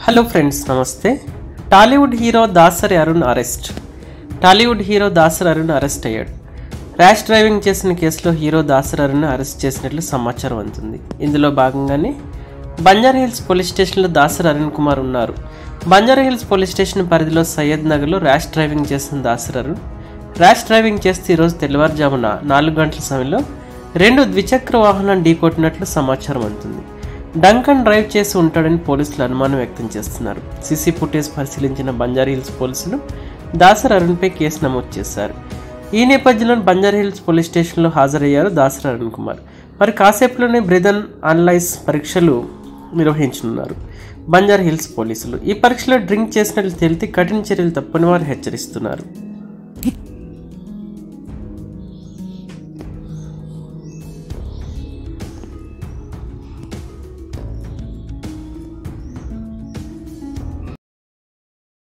hello friends నమస్తే Tollywood hero Dasari Arun arrest Tollywood hero Dasari Arun arrest అయ్యాడు rash driving చేసిన కేసులో హీరో దాసరి అరుణ్ అరెస్ట్ చేసినట్లు సమాచారం అందుతుంది ఇందులో భాగంగానే బంజారా హిల్స్ పోలీస్ స్టేషన్లో దాసరి అరుణ్ కుమార్ ఉన్నారు బంజారా హిల్స్ పోలీస్ స్టేషన్ పరిధిలో సయ్యద్ నగర్లో ర్యాష్ డ్రైవింగ్ చేసిన దాసరి అరుణ్ ర్యాష్ డ్రైవింగ్ చేస్తూ ఈరోజు తెల్లవారుజామున నాలుగు గంటల సమయంలో రెండు ద్విచక్ర వాహనాన్ని ఢీకొట్టినట్లు సమాచారం అందుతుంది డంకన్ డ్రైవ్ చేసి ఉంటాడని పోలీసులు అనుమానం వ్యక్తం చేస్తున్నారు సీసీ ఫుటేజ్ పరిశీలించిన బంజారా హిల్స్ పోలీసులు దాసర్ అరుణ్పై కేసు నమోదు చేశారు ఈ నేపథ్యంలో బంజారా హిల్స్ పోలీస్ స్టేషన్లో హాజరయ్యారు దాసర్ అరుణ్ కుమార్ మరి కాసేపులోనే బ్రిదన్ అనలైజ్ పరీక్షలు నిర్వహించనున్నారు బంజారా హిల్స్ పోలీసులు ఈ పరీక్షలో డ్రింక్ చేసినట్లు తేలితే కఠిన చర్యలు తప్పని వారు హెచ్చరిస్తున్నారు